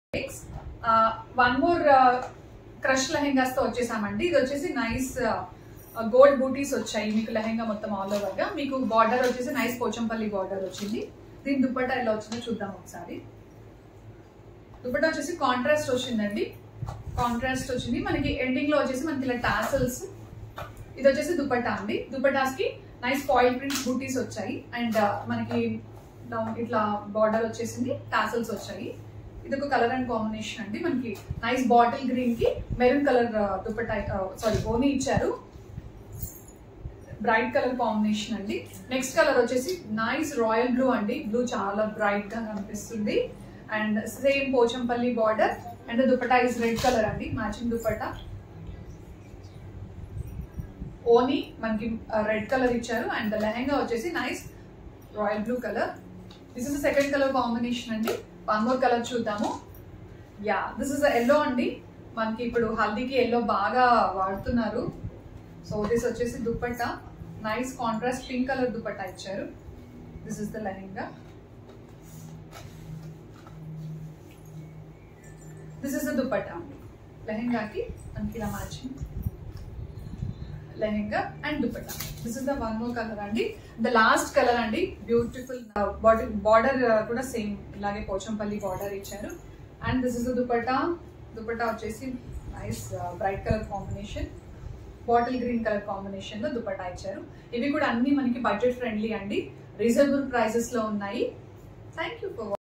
one more crush lehengas తో వచ్చేసామండి ఇది వచ్చేసి నైస్ గోల్డ్ బూటీస్ వచ్చాయి మీకు లెహెంగా మొత్తం ఆల్ ఓవర్ గా మీకు బార్డర్ వచ్చేసి నైస్ పోచంపల్లి బార్డర్ వచ్చింది దీని దుప్పట్టా ఎలా వచ్చిందో చూద్దాం ఒకసారి దుప్పట్టా వచ్చేసి కాంట్రాస్ట్ వచ్చిందండి కాంట్రాస్ట్ వచ్చింది మనకి ఎండింగ్ లో వచ్చేసి మనకి ఇలా టాసల్స్ ఇది వచ్చేసి దుపట్టా అండి దుపట్టాస్ కి నైస్ ఫాయిల్ ప్రింట్ బూటీస్ వచ్చాయి అండ్ మనకి down ఇట్లా బార్డర్ వచ్చేసింది టాసల్స్ వచ్చాయి ఇది ఒక కలర్ అండ్ కాంబినేషన్ అండి మనకి నైస్ బాటిల్ గ్రీన్ కి మెరూన్ కలర్ దుపట్టా సారీ ఓనీ ఇచ్చారు బ్రైట్ కలర్ కాంబినేషన్ అండి నెక్స్ట్ కలర్ వచ్చేసి నైస్ రాయల్ బ్లూ అండి బ్లూ చాలా బ్రైట్ గా కనిపిస్తుంది and same Pochampally border and dupatta is red colour అండి మ్యాచింగ్ దుపట్టా ఓని మనకి రెడ్ కలర్ ఇచ్చారు అండ్ లెహెంగా వచ్చేసి nice royal blue colour this is second colour combination అండి వన్ మోర్ కలర్ చూద్దాము యా దిస్ ఇస్ ఎల్లో అండి మనకి ఇప్పుడు హల్దీకి ఎల్లో బాగా వాడుతున్నారు సో దిస్ వచ్చేసి dupatta nice contrast pink colour dupatta ఇచ్చారు this is the lehenga this is the dupatta అండి లెహెంగాకి మనకి ఇలా matching lehenga and dupatta this is the one more colour అండి ద లాస్ట్ కలర్ అండి బ్యూటిఫుల్ బార్డర్ బార్డర్ కూడా సేమ్ ఇలాగే పోచంపల్లి బార్డర్ ఇచ్చారు and this is the dupatta dupatta వచ్చేసి nice bright colour combination bottle green colour combination లో దుపట్టా ఇచ్చారు ఇవి కూడా అన్ని మనకి బడ్జెట్ ఫ్రెండ్లీ అండి రీజనబుల్ ప్రైసెస్ లో ఉన్నాయి థ్యాంక్ యూ ఫర్